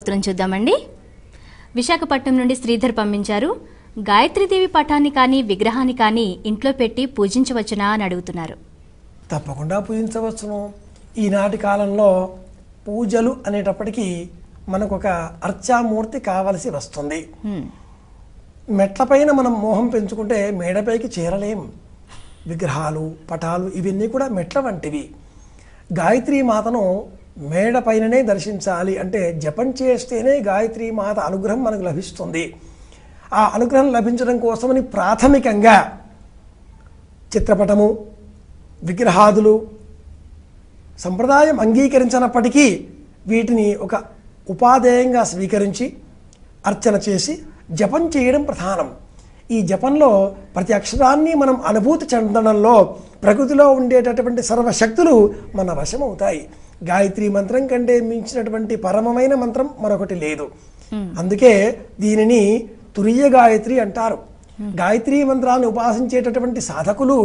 ఉత్తరం చూద్దామండి విశాఖపట్నం నుండి శ్రీధర్ పంపించారు గాయత్రీదేవి పటాన్ని కానీ విగ్రహాన్ని కానీ ఇంట్లో పెట్టి పూజించవచ్చునా అని అడుగుతున్నారు తప్పకుండా పూజించవచ్చును ఈనాటి కాలంలో పూజలు అనేటప్పటికీ మనకు ఒక అర్చామూర్తి కావలసి వస్తుంది హ్మ్. మెట్లపైన మనం మోహం పెంచుకుంటే మేడపైకి చేరలేం విగ్రహాలు పటాలు ఇవన్నీ కూడా మెట్ల వంటివి గాయత్రీ మాతను మేడపైననే దర్శించాలి అంటే జపం చేస్తేనే గాయత్రీ మాత అనుగ్రహం మనకు లభిస్తుంది ఆ అనుగ్రహం లభించడం కోసమని ప్రాథమికంగా చిత్రపటము విగ్రహాదులు సంప్రదాయం అంగీకరించినప్పటికీ వీటిని ఒక ఉపాధేయంగా స్వీకరించి అర్చన చేసి జపం చేయడం ప్రధానం ఈ జపంలో ప్రతి అక్షరాన్ని మనం అనుభూతి చెందడంలో ప్రకృతిలో ఉండేటటువంటి సర్వశక్తులు మన వశమవుతాయి గాయత్రి మంత్రం కంటే మించినటువంటి పరమమైన మంత్రం మరొకటి లేదు అందుకే దీనిని తురియ గాయత్రి అంటారు గాయత్రి మంత్రాన్ని ఉపాసించేటటువంటి సాధకులు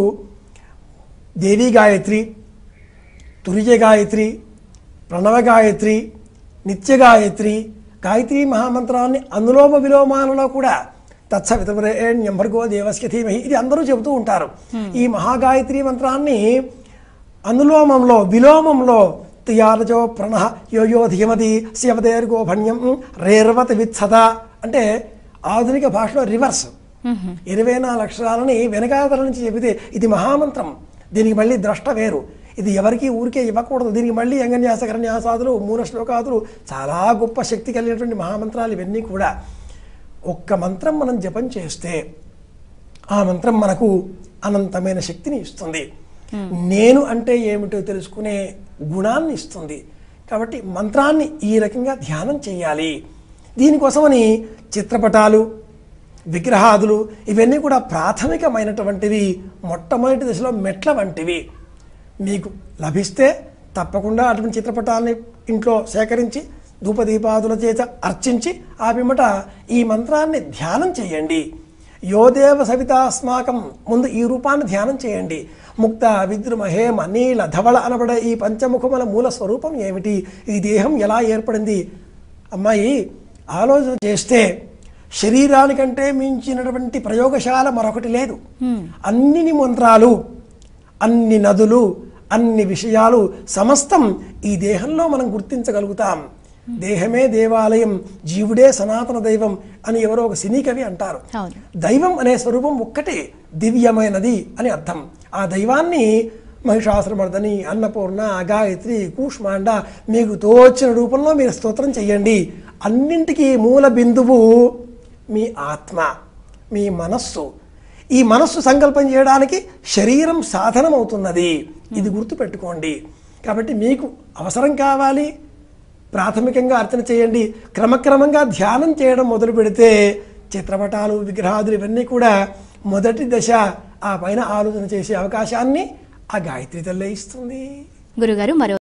దేవీ గాయత్రి తురియ గాయత్రి ప్రణవ గాయత్రి నిత్య గాయత్రి గాయత్రి మహామంత్రాన్ని అనులోమ విలోమాలలో కూడా తత్సవితమరేణ్యం భర్గో దేవస్య ధీమహి ఇది అందరూ చెబుతూ ఉంటారు ఈ మహాగాయత్రి మంత్రాన్ని అనులోమంలో విలోమంలో తియారజో ప్రణః యోయో ధీమతి శివదేర్గో భణ్యం రేర్వతి విత్సద అంటే ఆధునిక భాషలో రివర్స్ ఇరవై నాలుగు అక్షరాలని వెనకాతల నుంచి చెబితే ఇది మహామంత్రం దీనికి మళ్ళీ ద్రష్ట వేరు ఇది ఎవరికి ఊరికే ఇవ్వకూడదు దీనికి మళ్ళీ అంగన్యాస కరన్యాసాదులు మూల శ్లోకాదులు చాలా గొప్ప శక్తి కలిగినటువంటి మహామంత్రాలు ఇవన్నీ కూడా ఒక్క మంత్రం మనం జపం చేస్తే ఆ మంత్రం మనకు అనంతమైన శక్తిని ఇస్తుంది నేను అంటే ఏమిటో తెలుసుకునే గుణాన్ని ఇస్తుంది కాబట్టి మంత్రాన్ని ఈ రకంగా ధ్యానం చేయాలి దీనికోసమని చిత్రపటాలు విగ్రహాదులు ఇవన్నీ కూడా ప్రాథమికమైనటువంటివి మొట్టమొదటి దశలో మెట్ల వంటివి మీకు లభిస్తే తప్పకుండా అటువంటి చిత్రపటాన్ని ఇంట్లో సేకరించి ధూపదీపాదుల చేత అర్చించి ఆ పిమ్మట ఈ మంత్రాన్ని ధ్యానం చేయండి యోదేవ సవితాస్మాకం ముందు ఈ రూపాన్ని ధ్యానం చేయండి ముక్త విద్రుమ హేమ నీల ధవళ అనబడే ఈ పంచముఖముల మూల స్వరూపం ఏమిటి ఈ దేహం ఎలా ఏర్పడింది అమ్మాయి ఆలోచన చేస్తే శరీరానికంటే మించినటువంటి ప్రయోగశాల మరొకటి లేదు అన్ని మంత్రాలు అన్ని నదులు అన్ని విషయాలు సమస్తం ఈ దేహంలో మనం గుర్తించగలుగుతాం దేహమే దేవాలయం జీవుడే సనాతన దైవం అని ఎవరో ఒక సినీ కవి అంటారు అవును. దైవం అనే స్వరూపం ఒక్కటే దివ్యమైనది అని అర్థం ఆ దైవాన్ని మహిషాసురమర్దని అన్నపూర్ణ గాయత్రి కూష్మాండ మీకు తోచిన రూపంలో మీరు స్తోత్రం చెయ్యండి అన్నింటికీ మూల బిందువు మీ ఆత్మ మీ మనస్సు ఈ మనస్సు సంకల్పం చేయడానికి శరీరం సాధనం అవుతున్నది ఇది గుర్తుపెట్టుకోండి కాబట్టి మీకు అవసరం కావాలి ప్రాథమికంగా అర్చన చేయండి క్రమక్రమంగా ధ్యానం చేయడం మొదలు పెడితే చిత్రపటాలు విగ్రహాదులు ఇవన్నీ కూడా మొదటి దశ ఆ పైన ఆలోచన చేసే అవకాశాన్ని ఆ గాయత్రి తల్లే ఇస్తుంది గురుగారు మరో